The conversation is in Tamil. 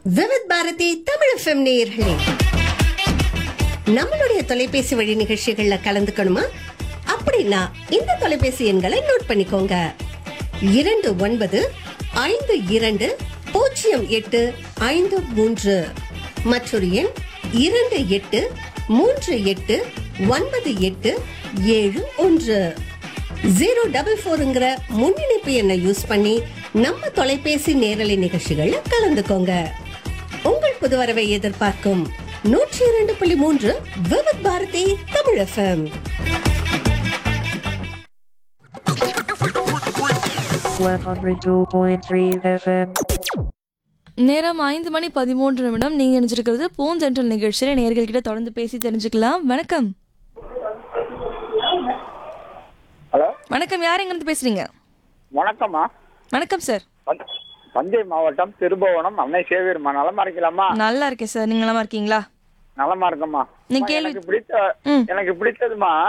விவித் பாரதி தமிழ் எஃப்எம் நேயர்களே நம்மளுடைய தொலைபேசி வழி நிகழ்ச்சிகள்ல கலந்துக்கணுமா அப்படின்னா இந்த தொலைபேசி எண்களை நோட் பண்ணிக்கோங்க இரண்டு ஒன்பது ஐந்து இரண்டு பூஜ்ஜியம் எட்டு ஐந்து மூன்று மற்றொரு எண் இரண்டு எட்டு மூன்று எட்டு ஒன்பது எட்டு ஏழு ஒன்று ஜீரோ டபுள் ஃபோருங்கிற முன்னிணைப்பு எண்ணை யூஸ் பண்ணி நம்ம தொலைபேசி நேரலை நிகழ்ச்சிகள்ல கலந்துக்கோங்க உங்கள் புது வரவை எதிர்பார்க்கும் நூற்றி இரண்டு புள்ளி மூன்று விவித் பாரதி தமிழ் எஃப்எம் 102.3 FM. நேரம் ஐந்து மணி பதிமூன்று நிமிடம் நீங்க நினைச்சிருக்கிறது பூஞ்சென்ட்ரல் நிகழ்ச்சியில நேர்கள் கிட்ட தொடர்ந்து பேசி தெரிஞ்சுக்கலாம் வணக்கம் ஹலோ வணக்கம் யார் எங்க இருந்து பேசுறீங்க வணக்கம்மா வணக்கம் சார் தஞ்சை- தஞ்சை மாவட்டம் திருபுவனம் அன்னை சேவியர்மா நலமா இருக்கலாமா நல்லா இருக்கேன் சார் நீங்க நலமா இருக்கீங்களா நலமா இருக்கம்மா நீ அம்மா, கேள்வி- எனக்கு பிடித்த ம். எனக்கு பிடித்ததுமா